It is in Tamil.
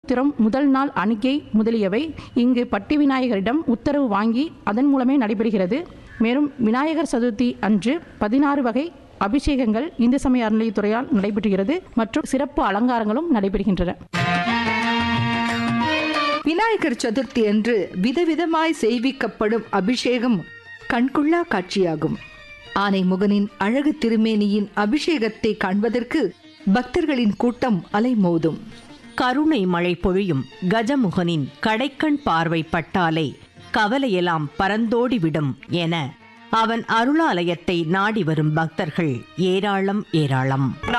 சூத்திரம் முதல் நாள் அணிக்கை முதலியவை இங்கு பட்டி விநாயகரிடம் உத்தரவு வாங்கி அதன் மூலமே நடைபெறுகிறது மேலும் விநாயகர் சதுர்த்தி அன்று பதினாறு வகை அபிஷேகங்கள் இந்து சமய அறநிலையத்துறையால் நடைபெறுகிறது மற்றும் சிறப்பு அலங்காரங்களும் நடைபெறுகின்றன விநாயகர் சதுர்த்தி அன்று விதவிதமாய் செய்விக்கப்படும் அபிஷேகம் கண்கொள்ளா காட்சியாகும் ஆனைமுகனின் அழகு திருமேனியின் அபிஷேகத்தை காண்பதற்கு பக்தர்களின் கூட்டம் அலைமோதும் கருணை மழை பொழியும் கஜமுகனின் கடைக்கண் பார்வை பட்டாலே கவலையெல்லாம் பறந்தோடிவிடும் என அவன் அருளாலயத்தை நாடி வரும் பக்தர்கள் ஏராளம் ஏராளம்